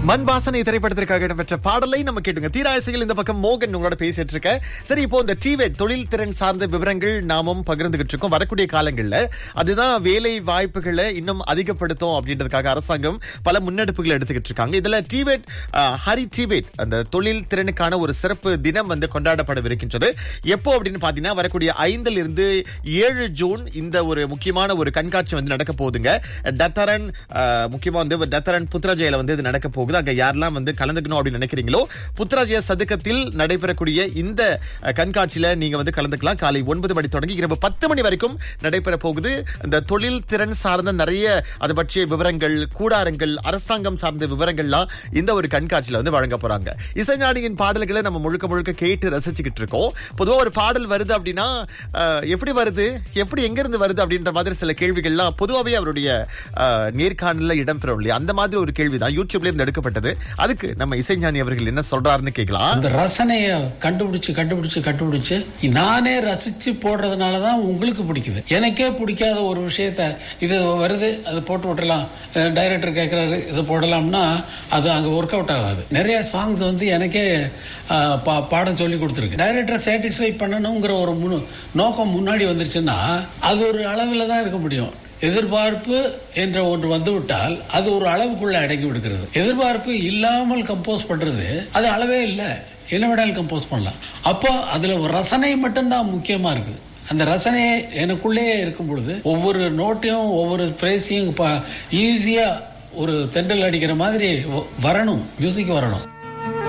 மண் வாசனை திரைப்படத்திற்காக இடம்பெற்ற பாடலை நம்ம கேட்டுங்க தீராயசையில் இந்த பக்கம் மோகன் உங்களோட பேசிட்டு இருக்க சரி இப்போ இந்த டிவேட் தொழில் திறன் சார்ந்த விவரங்கள் நாமும் பகிர்ந்துகிட்டு இருக்கோம் வரக்கூடிய காலங்கள்ல அதுதான் வேலை வாய்ப்புகளை இன்னும் அதிகப்படுத்தும் அப்படின்றதுக்காக அரசாங்கம் பல முன்னெடுப்புகளை எடுத்துக்கிட்டு இருக்காங்க இதுல டிவேட் ஹரி டிவேட் அந்த தொழில் திறனுக்கான ஒரு சிறப்பு தினம் வந்து கொண்டாடப்படவிருக்கின்றது எப்போ அப்படின்னு பாத்தீங்கன்னா வரக்கூடிய ஐந்துல இருந்து ஏழு ஜூன் இந்த ஒரு முக்கியமான ஒரு கண்காட்சி வந்து நடக்க போகுதுங்க டத்தரன் அஹ், முக்கியமா வந்து டத்தரன் புத்ராஜயில வந்து இது நடக்க போகுது அங்க யாரெல்லாம் வந்து கலந்துக்கணும் அப்படின்னு நினைக்கிறீங்களோ புத்ராஜய சதுக்கத்தில் நடைபெறக்கூடிய இந்த அஹ், கண்காட்சியில நீங்க வந்து கலந்துக்கலாம் காலை ஒன்பது மணி தொடங்கி இரவு பத்து மணி வரைக்கும் நடைபெற போகுது இந்த தொழில் திறன் சார்ந்த நிறைய அது பற்றிய விவரங்கள் கூடாரங்கள் அரசாங்கம் சார்ந்த விவரங்கள்லாம் இந்த ஒரு கண்காட்சியில வந்து வழங்க போறாங்க இசைஞானியின் பாடல்களை நம்ம முழுக்க முழுக்க கேட்டு ரசிச்சுக்கிட்டு இருக்கோம் பொதுவா ஒரு பாடல் வருது அப்படின்னா அஹ், எப்படி வருது எப்படி எங்க இருந்து வருது அப்படின்ற மாதிரி சில கேள்விகள்லாம் பொதுவாகவே அவருடைய அஹ், நேர்காணல்ல இடம்பெறும் இல்லையா அந்த மாதிரி ஒரு கேள்விதான் யூடியூப்ல இருந்து எடுக்கப்பட்டது அதுக்கு நம்ம இசைஞானி அவர்கள் என்ன சொல்றாருன்னு கேட்கலாம் அந்த ரசனைய கண்டுபிடிச்சு கண்டுபிடிச்சு கண்டுபிடிச்சு நானே ரசிச்சு போடுறதுனாலதான் உங்களுக்கு பிடிக்குது எனக்கே பிடிக்காத ஒரு விஷயத்த இது வருது அது போட்டு விட்டுலாம் டைரக்டர் கேட்கிறாரு இது போடலாம்னா அது அங்க ஒர்க் அவுட் ஆகாது நிறைய சாங்ஸ் வந்து எனக்கே அஹ், பா- பாடம் சொல்லி கொடுத்துருக்கு டைரக்டரை சாட்டிஸ்ஃபை பண்ணணுங்கிற ஒரு முன்னு- நோக்கம் முன்னாடி வந்துருச்சுன்னா அது ஒரு அளவில் தான் இருக்க முடியும் எதிர்பார்ப்பு என்ற ஒன்று வந்துவிட்டால் அது ஒரு அளவுக்குள்ள அடங்கி விடுகிறது எதிர்பார்ப்பு இல்லாமல் கம்போஸ் பண்றது அது அளவே இல்லை என்ன வேணாலும் கம்போஸ் பண்ணலாம் அப்போ அதுல ஒரு ரசனை மட்டும்தான் முக்கியமா இருக்குது அந்த ரசனை எனக்குள்ளேயே இருக்கும் பொழுது ஒவ்வொரு நோட்டையும் ஒவ்வொரு பிரேஸையும் ஈஸியா ஒரு தெண்டல் அடிக்கிற மாதிரி வ- வரணும் மியூசிக் வரணும்